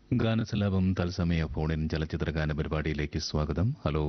ഗാനസലാപം തത്സമയ ഫോണിൻ ചലച്ചിത്ര ഗാന പരിപാടിയിലേക്ക് സ്വാഗതം ഹലോ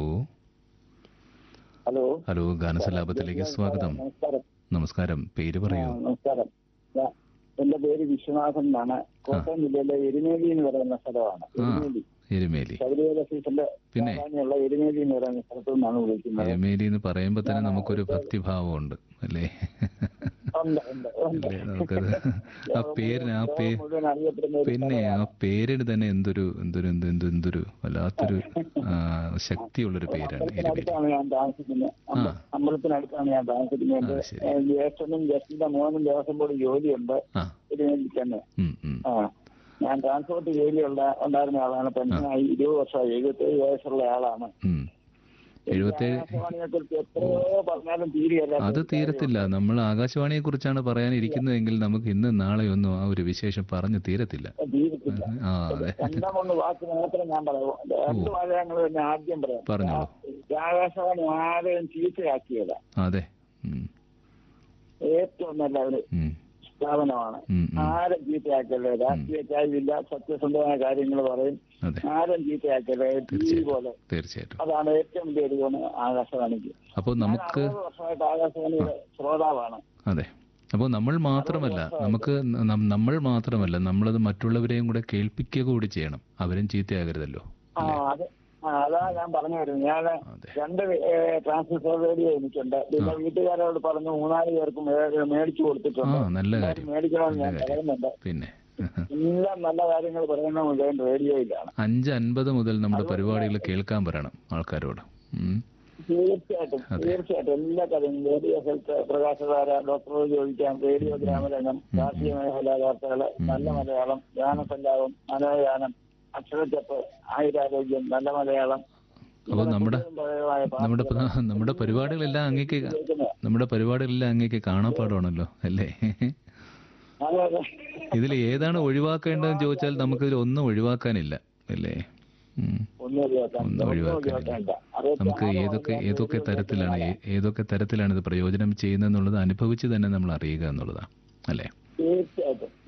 ഹലോ ഹലോ ഗാനസലാപത്തിലേക്ക് സ്വാഗതം നമസ്കാരം നമസ്കാരം പേര് പറയൂ ആ, നമസ്കാരം ഞാ- എന്റെ പേര് വിശ്വനാഥൻ എന്നാണ് കോട്ടയം ജില്ലയിലെ എരുമേലി എന്ന് പറയുന്ന സ്ഥലമാണ് ആ എരുമേലി എരുമേലി ശബരിമല സീസണിന്റെ പിന്നെ? പ്രാധാന്യമുള്ള എരുമേലി എന്ന് പറയുന്ന സ്ഥലത്തു നിന്നാണ് വിളിക്കുന്നത് എരുമേലി എന്ന് പറയുമ്പോൾ തന്നെ നമുക്കൊരു ഭക്തിഭാവമുണ്ട് അല്ലേ ഉണ്ട്, ഉണ്ട്, ഉണ്ട്. അല്ലേ നമുക്കത് ആ പേരിന് ആ പേ ലോകം മുഴുവൻ അറിയപ്പെടുന്ന ഒരു പിന്നെ ആ പേരിന് തന്നെ എന്തൊരു എന്തൊരു എന്ത് എന്ത് എന്തൊരു വല്ലാത്തൊരു ആ, ശക്തിയുള്ളൊരു പേരാണ് എരുമേലി അമ്പലത്തിനടുത്താണ് ഞാൻ താമസിക്കുന്നത് അമ്പ- അമ്പലത്തിനടുത്താണ് ഞാൻ താമസിക്കുന്നത് എന്റെ ആ, ശരി. ഏ, ജ്യേഷ്ഠനും ജ്യേഷ്ഠന്റെ മോനും ദേവസ്വം ബോർഡ് ജോലിയുണ്ട് ആ എരുമേലി തന്നെ ഉം, ഉം. ആ ഞാൻ ട്രാൻസ്പോർട്ട് ജോലിയുള്ള ഉണ്ടായിരുന്ന ആളാണ് പെൻഷനായി ഇരുപത് വർഷമായി എഴുപത്തേഴ് വയസ്സുള്ള ആളാണ് ഉം. എഴുപത്തേഴ് ആകാശവാണിയെ കുറിച്ച് എത്രയോ പറഞ്ഞാലും തീരുകയല്ല അത് തീരത്തില്ല നമ്മൾ ആകാശവാണിയെ കുറിച്ചാണ് പറയാനിരിക്കുന്നതെങ്കിൽ നമുക്ക് ഇന്ന് നാളെ ഒന്നും ആ ഒരു വിശേഷം പറഞ്ഞു തീരത്തില്ല തീരത്തില്ല ആ അതെ രണ്ടാം ഒന്ന് വാക്ക് മാത്രം ഞാൻ പറയാം രണ്ട് വാചകങ്ങൾ തന്നെ ആദ്യം പറയാം പറഞ്ഞോളൂ ആകാശവാണി ആരെയും ചീത്തയാക്കിയല്ല അതെ ഉം, ഏറ്റവും നല്ല ഒരു ഉം, സ്ഥാപനമാണ് ഉം, ഉം. ആരും ചീത്തയാക്കല്ലേ രാഷ്ട്രീയ ചായവില്ല സത്യസന്ധമായ കാര്യങ്ങൾ പറയും അതെ ആരും ചീത്തയാക്കല്ലേ ടി വി പോലെ തീർച്ചയായിട്ടും അതാണ് ഏറ്റവും വലിയ ഒരു ഗുണം ആകാശവാണിക്ക് അപ്പോൾ ഞാൻ നമുക്ക് അറുപത് വർഷമായിട്ട് ആകാശവാണിയുടെ ശ്രോതാവാണ് അതെ അപ്പോൾ നമ്മൾ മാത്രമല്ല നമുക്ക് ന- നമ്മൾ മാത്രമല്ല നമ്മളത് മറ്റുള്ളവരെയും കൂടെ കേൾപ്പിക്കുക കൂടി ചെയ്യണം അവരും ചീത്തയാകരുതല്ലോ ആ അത് ആ, അതാ ഞാൻ പറഞ്ഞു വരുന്നത് ഞാൻ അതെ രണ്ട് ട്രാൻസ്മിറ്റർ റേഡിയോ എനിക്കുണ്ട് പിന്നെ വീട്ടുകാരോട് പറഞ്ഞു മൂന്നാല് പേർക്ക് മേ- മേടിച്ചു ആ കൊടുത്തിട്ടുണ്ട് നല്ല അത് കാര്യം മേടിക്കണമെന്ന് ഞാൻ നല്ല കാര്യം. പറയുന്നുണ്ട് പിന്നെ എല്ലാം നല്ല കാര്യങ്ങൾ പറയുന്ന മുഴുവൻ റേഡിയോയിലാണ് അഞ്ച് അൻപത് മുതൽ നമ്മുടെ പരിപാടികൾ കേൾക്കാൻ പറയണം ആൾക്കാരോട് ഉം. തീർച്ചയായിട്ടും തീർച്ചയായിട്ടും എല്ലാ കാര്യങ്ങളും റേഡിയോ ഹെൽത്ത് പ്രകാശധാര ഡോക്ടറോട് ചോദിക്കാം റേഡിയോ ഗ്രാമരംഗം രാഷ്ട്രീയ മേഖലാ വാർത്തകള് നല്ല മലയാളം ഗാനസല്ലാപം മനോഗാനം അക്ഷരച്ചപ്പ് ആയുരാരോഗ്യം നല്ല മലയാളം അപ്പോൾ നമ്മുടെ പഴയമായ നമ്മുടെ പ- നമ്മുടെ പരിപാടികളെല്ലാം അങ്ങേക്ക് കേൾക്കുന്നത്. നമ്മുടെ പരിപാടികളെല്ലാം അങ്ങേക്ക് കാണാപ്പാടാണല്ലോ അല്ലേ അതെ, അതെ. ഇതിൽ ഏതാണ് ഒഴിവാക്കേണ്ടതെന്ന് ചോദിച്ചാൽ നമുക്കിതിൽ ഒന്നും ഒഴിവാക്കാനില്ല അല്ലേ ഉം. ഒന്നും ഒഴിവാക്കാൻ ഒന്നും ഒഴിവാക്കാനില്ല ഒഴിവാക്കാനില്ല അറുപത്തി നമുക്ക് ആറ് ഏതൊക്കെ മുതൽ ഏതൊക്കെ തരത്തിലാണ് ഏ- ഏതൊക്കെ തരത്തിലാണ് ഇത് പ്രയോജനം ചെയ്യുന്നതെന്നുള്ളത് അനുഭവിച്ച് തന്നെ നമ്മൾ അറിയുക എന്നുള്ളതാണ് അല്ലേ തീർച്ചയായിട്ടും